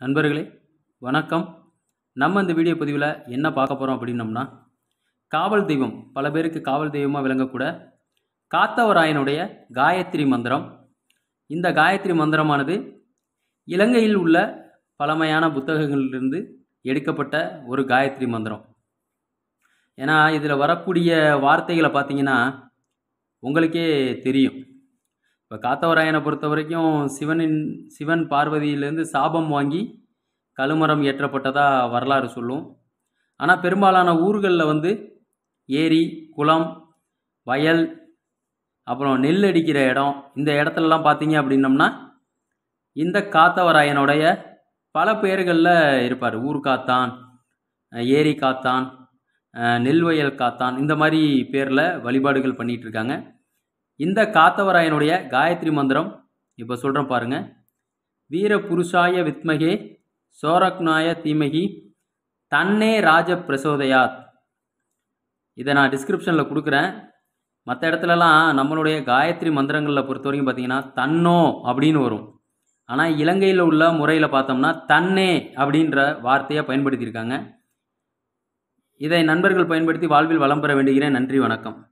நண்பர்களே வணக்கம் நம்ம இந்த வீடியோ பதிவில் என்ன பார்க்க போகிறோம் அப்படின்னம்னா காவல் தெய்வம் பல பேருக்கு காவல் தெய்வமாக விளங்கக்கூட காத்தவராயனுடைய காயத்ரி மந்திரம் இந்த காயத்ரி மந்திரமானது இலங்கையில் உள்ள பழமையான புத்தகங்களிலிருந்து எடுக்கப்பட்ட ஒரு காயத்ரி மந்திரம் ஏன்னா இதில் வரக்கூடிய வார்த்தைகளை பார்த்தீங்கன்னா உங்களுக்கே தெரியும் இப்போ காத்தவராயனை பொறுத்த வரைக்கும் சிவனின் சிவன் பார்வதியிலேருந்து சாபம் வாங்கி கழுமரம் ஏற்றப்பட்டதாக வரலாறு சொல்லும் ஆனால் பெரும்பாலான ஊர்களில் வந்து ஏரி குளம் வயல் அப்புறம் நெல் அடிக்கிற இடம் இந்த இடத்துலலாம் பார்த்தீங்க அப்படின்னம்னா இந்த காத்தவராயனுடைய பல பெயர்களில் இருப்பார் ஊர் காத்தான் ஏரி காத்தான் நெல் வயல் காத்தான் இந்த மாதிரி பேரில் வழிபாடுகள் பண்ணிகிட்டு இருக்காங்க இந்த காத்தவராயனுடைய காயத்ரி மந்திரம் இப்போ சொல்கிறேன் பாருங்க வீர புருஷாய வித்மகே சோரக்னாய தீமகி தன்னே ராஜ பிரசோதயாத் இதை நான் டிஸ்கிரிப்ஷனில் கொடுக்குறேன் மற்ற இடத்துலலாம் நம்மளுடைய காயத்ரி மந்திரங்களில் பொறுத்த வரைக்கும் பார்த்தீங்கன்னா தன்னோ அப்படின்னு வரும் ஆனால் இலங்கையில் உள்ள முறையில் பார்த்தோம்னா தன்னே அப்படின்ற வார்த்தையை பயன்படுத்தியிருக்காங்க இதை நண்பர்கள் பயன்படுத்தி வாழ்வில் வளம் பெற வேண்டுகிறேன் நன்றி வணக்கம்